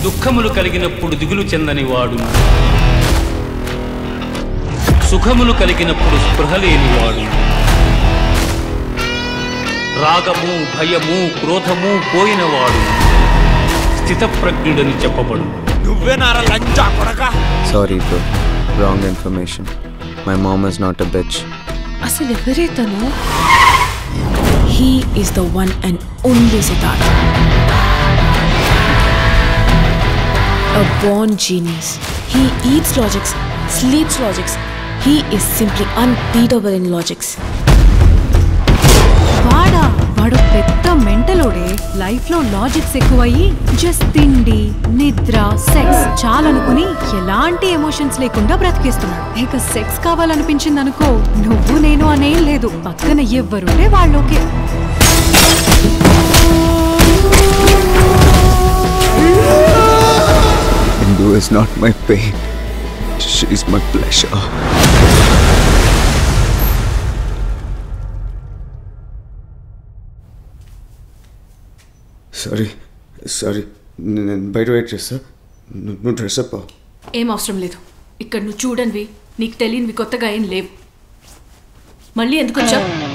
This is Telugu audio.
దుఃఖములు కలిగినప్పుడు దిగులు చెందని వాడు సుఖములు కలిగినప్పుడు స్పృహ లేనివాడు రాగము భయము క్రోధము పోయినవాడు స్థితప్రజ్ఞుడని చెప్పబడు నువ్వేనారా లంచా కొడక Sorry, bro. Wrong information. My mom is not a bitch. అసలు ఎవరే తను he is the one and only Siddharth A born genius. He eats logics, sleeps logics. He is simply unbeatable in logics. వాడా వాడు పెద్ద మెంటలోడే లైఫ్ లో లాజిక్స్ ఎక్కువయ్యి జస్ట్ తిండి నిద్ర సెక్స్ చాలనుకుని ఎలాంటి ఎమోషన్స్ లేకుండా బ్రతికేస్తున్నాడు ఇక సెక్స్ కావాలనిపించింది అనుకో నువ్వు నేను అనేం లేదు పక్కన ఎవ్వరుంటే వాళ్ళోకే Hindu is not my pain. She's my pleasure. Sorry sorry నేను బయట వెయిట్ చేస్తా నువ్వు నువ్వు డ్రెస్ అప్ అవ్వు. ఏం అవసరం లేదు ఇక్కడ నువ్వు చూడనివి నీకు తెలియనివి కొత్తగా ఏం లేవు మళ్ళీ ఎందుకు వచ్చా